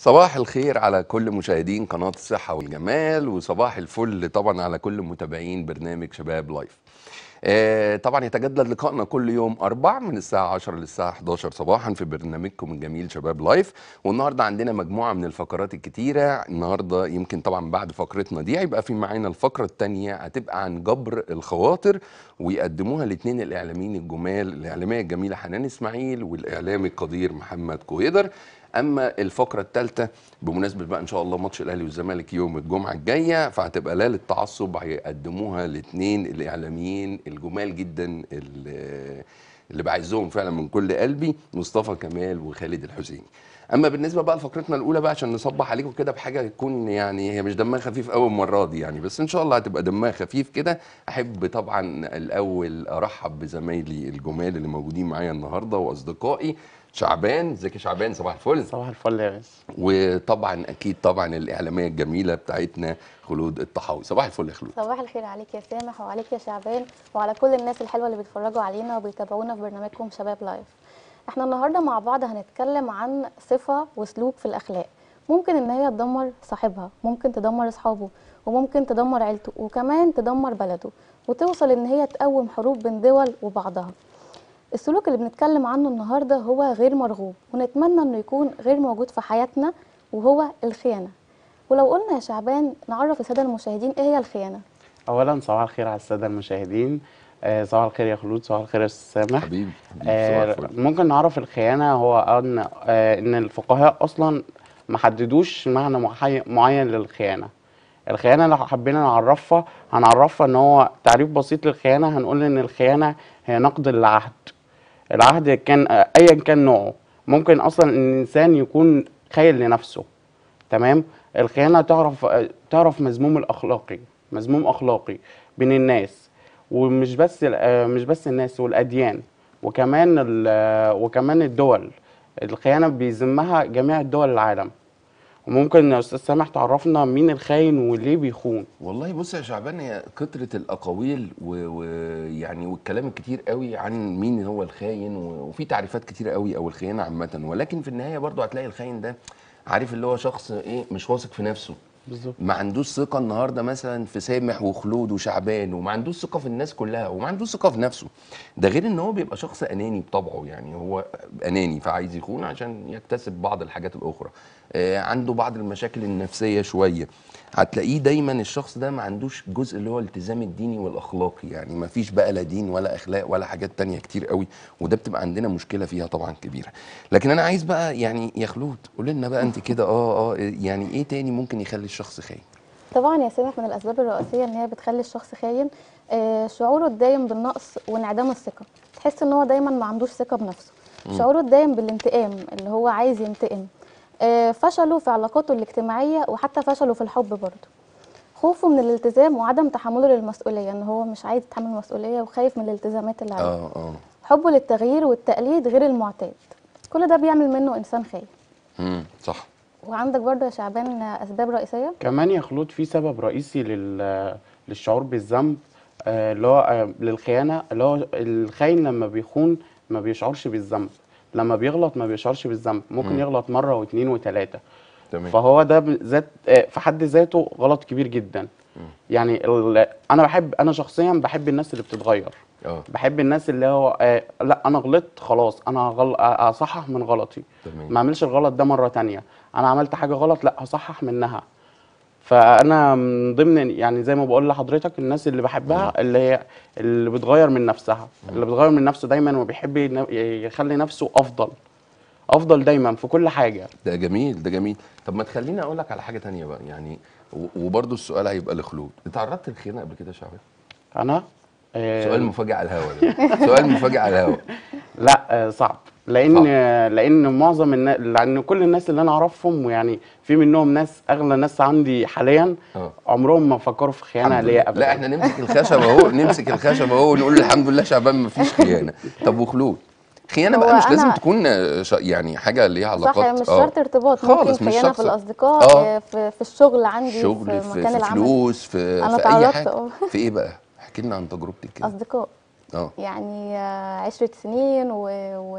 صباح الخير على كل مشاهدين قناة الصحة والجمال وصباح الفل طبعا على كل متابعين برنامج شباب لايف آه، طبعا يتجدد لقائنا كل يوم أربع من الساعة 10 للساعة 11 صباحا في برنامجكم الجميل شباب لايف والنهاردة عندنا مجموعة من الفقرات الكتيرة النهاردة يمكن طبعا بعد فقرتنا دي هيبقى في معانا الفقرة التانية هتبقى عن جبر الخواطر ويقدموها الاثنين الإعلاميين الجمال الإعلامية الجميلة حنان إسماعيل والإعلامي القدير محمد كويدر اما الفقره الثالثه بمناسبه بقى ان شاء الله ماتش الاهلي والزمالك يوم الجمعه الجايه فهتبقى لا للتعصب هيقدموها الاثنين الاعلاميين الجمال جدا اللي اللي بعزهم فعلا من كل قلبي مصطفى كمال وخالد الحسيني اما بالنسبه بقى لفقرتنا الاولى بقى عشان نصبح عليكم كده بحاجه تكون يعني هي مش دمها خفيف قوي المره دي يعني بس ان شاء الله هتبقى دمها خفيف كده احب طبعا الاول ارحب بزمايلي الجمال اللي موجودين معايا النهارده واصدقائي شعبان ازيك يا شعبان صباح الفل صباح الفل يا باشا وطبعا اكيد طبعا الاعلاميه الجميله بتاعتنا خلود الطحاوي صباح الفل يا خلود صباح الخير عليك يا سامح وعليك يا شعبان وعلى كل الناس الحلوه اللي بيتفرجوا علينا وبيتابعونا في برنامجكم شباب لايف احنا النهارده مع بعض هنتكلم عن صفه وسلوك في الاخلاق ممكن ان هي تدمر صاحبها ممكن تدمر اصحابه وممكن تدمر عيلته وكمان تدمر بلده وتوصل ان هي تقوم حروب بين دول وبعضها السلوك اللي بنتكلم عنه النهارده هو غير مرغوب ونتمنى انه يكون غير موجود في حياتنا وهو الخيانه ولو قلنا يا شعبان نعرف الساده المشاهدين ايه هي الخيانه اولا صباح الخير على الساده المشاهدين آه، صباح الخير يا خلود صباح الخير يا استاذ سامح حبيبي حبيبي صباح آه، الفل ممكن نعرف الخيانه هو ان آه، ان الفقهاء اصلا ما حددوش معنى محي- معين للخيانه الخيانه لو حبينا نعرفها هنعرفها ان هو تعريف بسيط للخيانه هنقول ان الخيانه هي نقض العهد العهد كان آه، ايا كان نوعه ممكن اصلا ان الانسان يكون خاين لنفسه تمام الخيانه تعرف آه، تعرف مذموم الاخلاقي مذموم اخلاقي بين الناس ومش بس ال- آه، مش بس الناس والاديان وكمان ال- آه، وكمان الدول الخيانه بيذمها جميع دول العالم وممكن يا استاذ سامح تعرفنا مين الخاين وليه بيخون والله بص يا شعبان هي كترة الأقاويل ويعني والكلام الكتير قوي عن مين هو الخاين و- وفي تعريفات كتير قوي أو الخيانة عامة ولكن في النهاية برضو هتلاقي الخاين ده عارف اللي هو شخص إيه مش واثق في نفسه بالظبط ما عندوش ثقة النهارده مثلا في سامح وخلود وشعبان وما عندوش ثقة في الناس كلها وما عندوش ثقة في نفسه ده غير ان هو بيبقى شخص اناني بطبعه يعني هو اناني فعايز يخون عشان يكتسب بعض الحاجات الاخرى آه عنده بعض المشاكل النفسية شوية هتلاقيه دايما الشخص ده ما عندوش جزء اللي هو الالتزام الديني والاخلاقي يعني ما فيش بقى لا دين ولا اخلاق ولا حاجات تانية كتير قوي وده بتبقى عندنا مشكلة فيها طبعا كبيرة لكن انا عايز بقى يعني يا خلود قول لنا بقى انت كده اه اه يعني ايه تاني ممكن يخلي الشخص خاين طبعا يا سامح من الاسباب الرئيسيه ان هي بتخلي الشخص خاين آه، شعوره الدايم بالنقص وانعدام الثقه تحس ان هو دايما ما عندوش ثقه بنفسه شعوره الدايم بالانتقام اللي هو عايز ينتقم آه، فشله في علاقاته الاجتماعيه وحتى فشله في الحب برضه خوفه من الالتزام وعدم تحمله للمسؤوليه ان هو مش عايز يتحمل المسؤوليه وخايف من الالتزامات اللي عليه اه اه حبه للتغيير والتقليد غير المعتاد كل ده بيعمل منه انسان خاين امم صح وعندك برضه يا شعبان اسباب رئيسيه كمان يا خلود في سبب رئيسي لل للشعور بالذنب آه، اللي هو آه، للخيانه اللي هو الخاين لما بيخون ما بيشعرش بالذنب لما بيغلط ما بيشعرش بالذنب ممكن مم. يغلط مره واثنين وثلاثه تمام فهو ده ذات آه، في حد ذاته غلط كبير جدا يعني ال- انا بحب انا شخصيا بحب الناس اللي بتتغير اه بحب الناس اللي هو آه لا انا غلطت خلاص انا غل... آه، اصحح من غلطي تمام. ما اعملش الغلط ده مره تانية انا عملت حاجه غلط لا هصحح منها فانا من ضمن يعني زي ما بقول لحضرتك الناس اللي بحبها اللي هي اللي بتغير من نفسها اللي بتغير من نفسه دايما وبيحب ين- يخلي نفسه افضل افضل دايما في كل حاجه ده جميل ده جميل طب ما تخليني اقول لك على حاجه تانية بقى يعني و- وبرضه السؤال هيبقى لخلود اتعرضت للخيانه قبل كده يا شعبان انا آه، سؤال مفاجئ على الهوا ده سؤال مفاجئ على الهوا لا آه، صعب لان صعب. آه، لان معظم الناس لان كل الناس اللي انا اعرفهم ويعني في منهم ناس اغلى ناس عندي حاليا اه عمرهم ما فكروا في خيانه الحمد لله. ليا ابدا لا احنا نمسك الخشب اهو نمسك الخشب اهو ونقول الحمد لله شعبان مفيش خيانه طب وخلود خيانه هو بقى مش أنا- لازم تكون آه، ش- يعني حاجه ليها علاقات صح مش آه. شرط ارتباط خالص، ممكن مش خيانه في شخص- الاصدقاء آه. آه، في, في الشغل عندي شغل في في, مكان في العمل فلوس في, أنا في اي اتعرضت، حاجه آه. في ايه بقى احكي لنا عن تجربتك كده اصدقاء اه يعني آه، عشرة سنين و... و...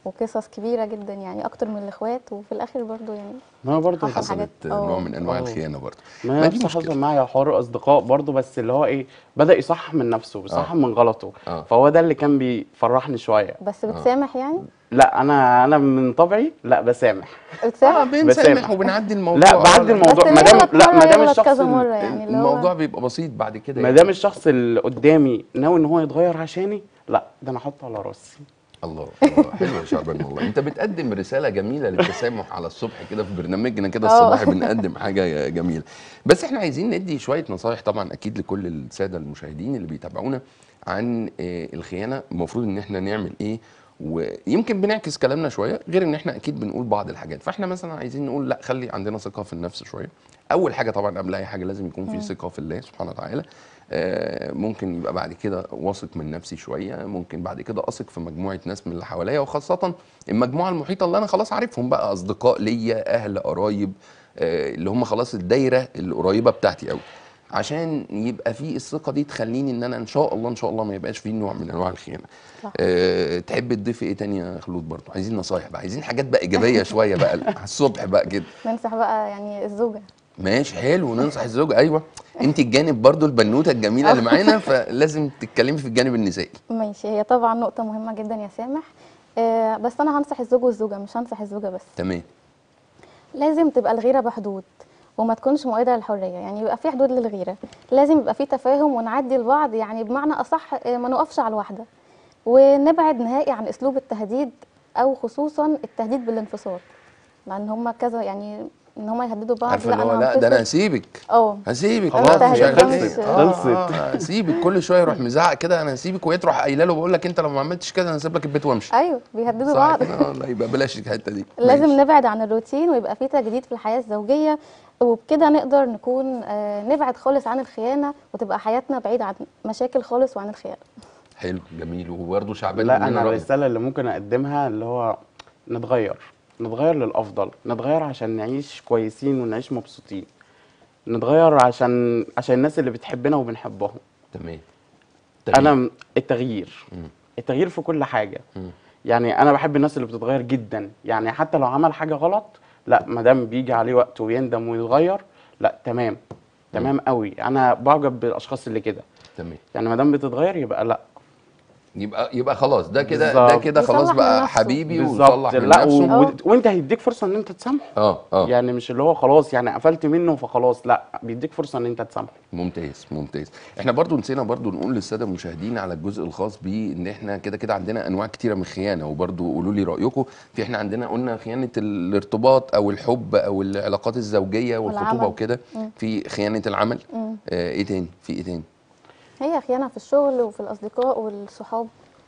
وقصص كبيره جدا يعني اكتر من الاخوات وفي الاخر برضو يعني ما برضه حصل حصلت حاجات- نوع آه. من انواع آه. الخيانه برضه ما ما هي دي نفس مشكله حصل معايا حوار اصدقاء برضه بس اللي هو ايه بدا يصحح من نفسه بيصحح من غلطه آه. فهو ده اللي كان بيفرحني شويه بس بتسامح يعني لا انا انا من طبعي لا بسامح اه بتسامح بنسامح بسامح. وبنعدي الموضوع لا بعدي آه، الموضوع بس ما اللي دام يغلط لا مرة ما دام يغلط الشخص كذا اللي- مرة يعني اللي هو الموضوع بيبقى بسيط بعد كده ما يعني. دام الشخص اللي قدامي ناوي ان هو يتغير عشاني لا ده انا احطه على راسي الله الله حلو يا شعبان والله انت بتقدم رساله جميله للتسامح على الصبح كده في برنامجنا كده اه. الصباحي بنقدم حاجه جميله بس احنا عايزين ندي شويه نصايح طبعا اكيد لكل الساده المشاهدين اللي بيتابعونا عن آه، الخيانه المفروض ان احنا نعمل ايه ويمكن بنعكس كلامنا شويه غير ان احنا اكيد بنقول بعض الحاجات فاحنا مثلا عايزين نقول لا خلي عندنا ثقه في النفس شويه اول حاجه طبعا قبل اي حاجه لازم يكون في ثقه في الله سبحانه وتعالى آه، ممكن يبقى بعد كده واثق من نفسي شويه ممكن بعد كده اثق في مجموعه ناس من اللي حواليا وخاصه المجموعه المحيطه اللي انا خلاص عارفهم بقى اصدقاء ليا اهل قرايب آه، اللي هم خلاص الدايره القريبه بتاعتي قوي عشان يبقى في الثقه دي تخليني ان انا ان شاء الله ان شاء الله ما يبقاش في نوع من انواع الخيانه صح. أه تحب تضيفي ايه تاني يا خلود برضو عايزين نصايح بقى عايزين حاجات بقى ايجابيه شويه بقى على الصبح بقى كده ننصح بقى يعني الزوجه ماشي حلو ننصح الزوج ايوه انت الجانب برضو البنوته الجميله اللي معانا فلازم تتكلمي في الجانب النسائي ماشي هي طبعا نقطه مهمه جدا يا سامح آه بس انا هنصح الزوج والزوجه مش هنصح الزوجه بس تمام لازم تبقى الغيره بحدود وما تكونش مؤيده للحريه يعني يبقى في حدود للغيره لازم يبقى في تفاهم ونعدي لبعض يعني بمعنى اصح آه، ما نقفش على الواحده ونبعد نهائي عن اسلوب التهديد او خصوصا التهديد بالانفصال لان هم كذا يعني ان هم يهددوا بعض عارفه اللي هو لا هنفصل. ده انا هسيبك اه هسيبك خلاص، لا، مش مش عارف خلصت. إيه. آه، خلصت. آه، هسيبك كل شويه يروح مزعق كده انا هسيبك وهي تروح قايله له بقول لك انت لو ما عملتش كده انا هسيب لك البيت وامشي ايوه بيهددوا صح بعض كده والله يبقى بلاش الحته دي لازم ماشي. نبعد عن الروتين ويبقى في تجديد في الحياة الزوجية وبكده نقدر نكون آه، نبعد خالص عن الخيانة وتبقى حياتنا بعيدة عن مشاكل خالص وعن الخيانة حلو جميل وبرضه شعبان لا قول لنا انا رأيك. الرساله اللي ممكن اقدمها اللي هو نتغير نتغير للافضل نتغير عشان نعيش كويسين ونعيش مبسوطين نتغير عشان عشان الناس اللي بتحبنا وبنحبهم تمام انا م- التغيير مم. التغيير في كل حاجه مم. يعني انا بحب الناس اللي بتتغير جدا يعني حتى لو عمل حاجه غلط لا ما دام بيجي عليه وقت ويندم ويتغير لا تمام تمام قوي انا بعجب بالاشخاص اللي كده تمام يعني ما دام بتتغير يبقى لا يبقى يبقى خلاص ده كده ده بالظبط. كده خلاص يصلح من بقى نفسه. حبيبي بالظبط وصلح من لا نفسه و... و... وانت هيديك فرصه ان انت تسامحه اه اه يعني مش اللي هو خلاص يعني قفلت منه فخلاص لا بيديك فرصه ان انت تسامحه ممتاز ممتاز احنا برضو نسينا برضو نقول للساده المشاهدين على الجزء الخاص بيه ان احنا كده كده عندنا انواع كتيره من الخيانه وبرضو قولوا لي رايكم في احنا عندنا قلنا خيانه الارتباط او الحب او العلاقات الزوجيه والخطوبه والعمل. وكده مم. في خيانه العمل مم. آه ايه تاني في ايه تاني هي خيانة في الشغل وفي الأصدقاء والصحاب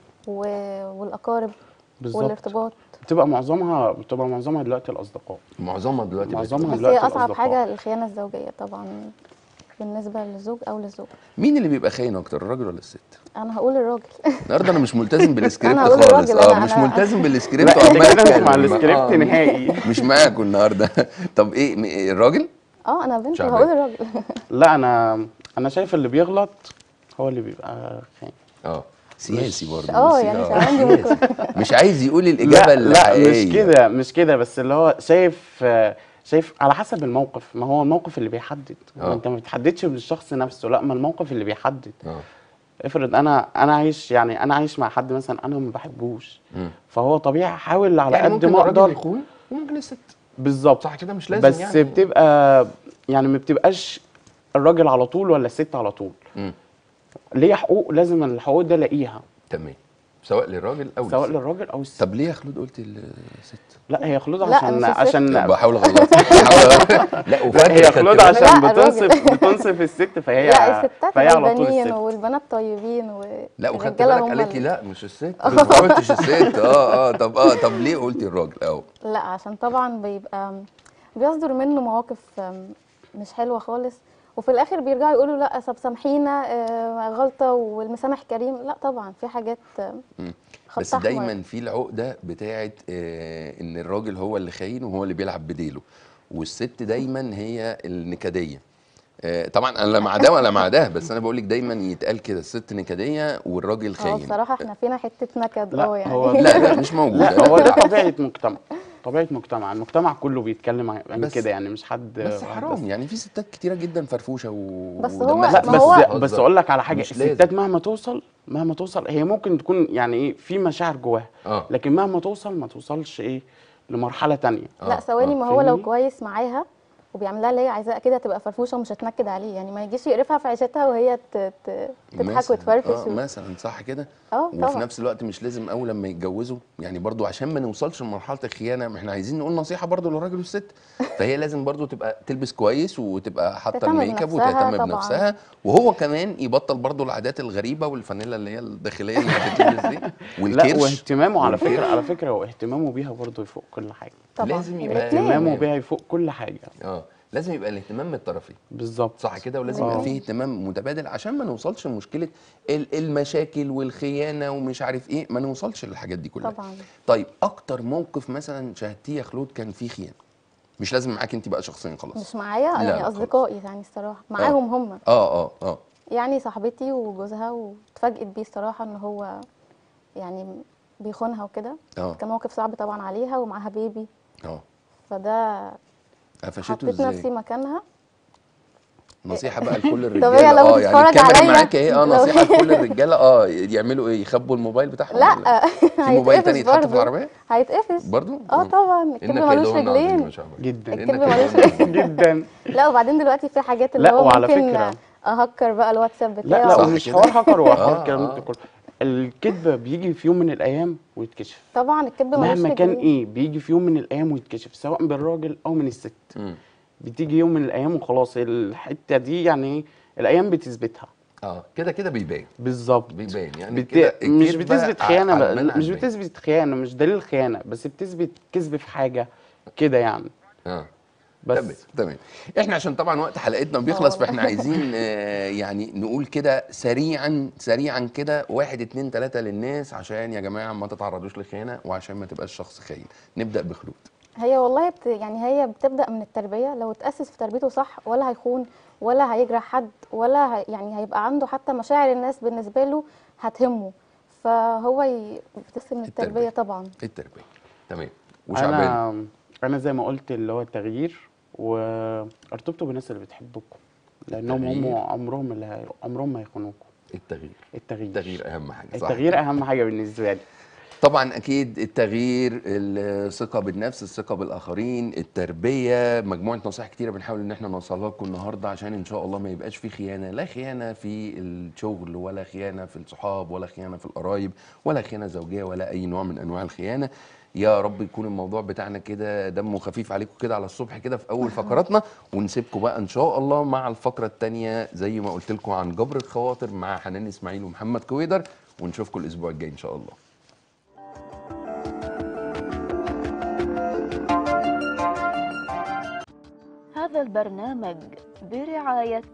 و- والأقارب بالظبط والارتباط بتبقى معظمها بتبقى معظمها دلوقتي الاصدقاء معظمها دلوقتي بقت معظمها بس دلوقتي هي أصعب الأصدقاء. حاجة الخيانة الزوجية طبعا بالنسبة للزوج أو للزوجة مين اللي بيبقى خاين اكتر الراجل ولا الست أنا هقول الراجل النهارده انا مش ملتزم بالسكريبت أنا هقول خالص الراجل، اه أنا- مش أنا- ملتزم بالسكريبت لا انت وعمال كده مش مع أتكلم. السكريبت آه، نهائي مش معاكم النهارده طب ايه م- الراجل اه أنا بنت شعبان. وهقول الراجل لا انا انا شايف اللي بيغلط هو اللي بيبقى خاين اه سياسي برضه اه بس- يعني آه، شعبان دي سياسي. مش عايز يقول الاجابه لا لا مش الحقيقية. كده مش كده بس اللي هو شايف آه، شايف على حسب الموقف ما هو الموقف اللي بيحدد آه. ما انت ما بتحددش بالشخص نفسه لا ما الموقف اللي بيحدد اه افرض انا انا عايش يعني انا عايش مع حد مثلا انا ما بحبوش مم. فهو طبيعي احاول على يعني قد ممكن ما الراجل اقدر يخون وممكن الست بالظبط صح كده مش لازم بس يعني بتبقى يعني ما بتبقاش الراجل على طول ولا الست على طول مم. ليا حقوق لازم الحقوق دي الاقيها تمام سواء للراجل او سواء للست. للراجل او الست طب ليه يا خلود قلت الست لا هي خلود لا، عشان مش الست. عشان بحاول اغلط بحاول أغلط. لا لا وفاكر هي خدت خلود بالك؟ عشان لا، الراجل. بتنصف بتنصف الست فهي لا الستات فهي على طول غلبانين الست والبنات طيبين لا وخدت والرجالة بالك هم قالت لي اللي- لا مش الست ما قلتش الست اه اه طب اه طب ليه قلتي الراجل اهو لا عشان طبعا بيبقى بيصدر منه مواقف آم، مش حلوه خالص وفي الاخر بيرجعوا يقولوا لا طب سامحينا آه، غلطه والمسامح كريم لا طبعا في حاجات آم، مم. خط بس أحمر. دايما في العقده بتاعت آه ان الراجل هو اللي خاين وهو اللي بيلعب بديله والست دايما هي النكديه آه، طبعا انا لا مع ده ولا مع ده بس انا بقول لك دايما يتقال كده الست نكديه والراجل اه خاين بصراحه احنا فينا حته نكد لا، اه يعني هو- لا لا مش موجود لا هو ده طبيعه مجتمع طبيعه مجتمع المجتمع كله بيتكلم عن عن بس- كده يعني مش حد بس واحد حرام يعني في ستات كتيره جدا فرفوشه و بس هو- ودمها لا خفيف ما هو- بس وبتهزر. بس اقول لك على حاجه مش الستات لازم. مهما توصل مهما توصل هي ممكن تكون يعني ايه في مشاعر جواها اه لكن مهما توصل ما توصلش ايه لمرحله تانية لا آه، ثواني آه. ما هو لو فاهمني؟ كويس معاها وبيعملها اللي هي عايزاه كده تبقى فرفوشه ومش هتنكد عليه يعني ما يجيش يقرفها في عيشتها وهي ت- ت- تضحك مثلاً، وتفرفش اه و- مثلا صح كده اه وفي طبعا نفس الوقت مش لازم اول لما يتجوزوا يعني برضو عشان ما نوصلش لمرحله الخيانه ما احنا عايزين نقول نصيحه برضو للراجل والست فهي لازم برضو تبقى تلبس كويس وتبقى حاطه تهتم الميك اب بنفسها وتهتم طبعاً. بنفسها وهو كمان يبطل برضو العادات الغريبه والفانيلا اللي هي الداخليه اللي بتلبس دي لا والكرش واهتمامه على والكرش. فكره على فكره واهتمامه بيها برضه يفوق كل حاجه طبعا لازم يبقى الاتنين. اهتمامه بيها يفوق كل حاجه اه لازم يبقى الاهتمام من الطرفين بالظبط صح كده ولازم آه. يبقى فيه اهتمام متبادل عشان ما نوصلش لمشكله ال- المشاكل والخيانه ومش عارف ايه ما نوصلش للحاجات دي كلها طبعا طيب اكتر موقف مثلا شاهدتيه يا خلود كان فيه خيانه مش لازم معاك انت بقى شخصيا خلاص مش معايا لا، يعني لا، اصدقائي يعني الصراحه معاهم هم اه اه اه يعني صاحبتي وجوزها واتفاجئت بيه الصراحه ان هو يعني بيخونها وكده اه كان موقف صعب طبعا عليها ومعاها بيبي اه فده قفشته حطيت نفسي ازاي مكانها نصيحه بقى لكل طب الرجاله هي لو اه يعني بتتفرج الكاميرا عليا- معاك اهي اه لو- نصيحه لكل الرجاله اه يعملوا ايه يخبوا الموبايل بتاعهم ولا لا في موبايل تاني هيتقفش يتحط في برضه. العربيه هيتقفش برضو اه مم. طبعا الكذب إنك ملوش يدعون عظيم رجلين ما شاء الله جدا الكذب إنك ملوش يدعون رجلين جدا لا وبعدين دلوقتي في حاجات اللي لا، هو وعلى ممكن فكرة- اهكر بقى الواتساب لا بتاعه لا صح ومش كده؟ حوار هكر وحوار آه، الكلام آه. ده كله الكذب بيجي في يوم من الايام ويتكشف طبعا الكذب ملوش مهما كان رجلين ايه بيجي في يوم من الايام ويتكشف سواء بالراجل او من الست مم. بتيجي يوم من الايام وخلاص الحته دي يعني ايه الايام بتثبتها اه كده كده بيبان بالظبط بيبان يعني بت... كده مش الكدبة بتثبت ع- خيانه بقى علمانة مش هتبان. بتثبت خيانه مش دليل خيانه بس بتثبت كذب في حاجه كده يعني اه بس تمام تمام احنا عشان طبعا وقت حلقتنا بيخلص آه. فاحنا عايزين آه، يعني نقول كده سريعا سريعا كده واحد اتنين تلاته للناس عشان يا جماعه ما تتعرضوش لخيانه وعشان ما تبقاش شخص خاين نبدا بخلود هي والله بت... يعني هي بتبدا من التربيه لو اتاسس في تربيته صح ولا هيخون ولا هيجرح حد ولا هي... يعني هيبقى عنده حتى مشاعر الناس بالنسبه له هتهمه فهو ي... بتسلم من التربية. التربيه طبعا التربيه تمام وشعبان انا انا زي ما قلت اللي هو التغيير وارتبطوا بالناس اللي بتحبكم لانهم هم التغيير. عمرهم اللي هي... عمرهم ما هيخونوكم التغيير التغيير التغيير اهم حاجه صح التغيير اهم حاجه بالنسبه لي طبعا اكيد التغيير الثقه بالنفس الثقه بالاخرين التربيه مجموعه نصائح كتيره بنحاول ان احنا نوصلها لكم النهارده عشان ان شاء الله ما يبقاش في خيانه لا خيانه في الشغل ولا خيانه في الصحاب ولا خيانه في القرايب ولا خيانه زوجيه ولا اي نوع من انواع الخيانه يا رب يكون الموضوع بتاعنا كده دمه خفيف عليكم كده على الصبح كده في اول فقراتنا ونسيبكم بقى ان شاء الله مع الفقره الثانيه زي ما قلت لكم عن جبر الخواطر مع حنان اسماعيل ومحمد كويدر ونشوفكم الاسبوع الجاي ان شاء الله هذا البرنامج برعاية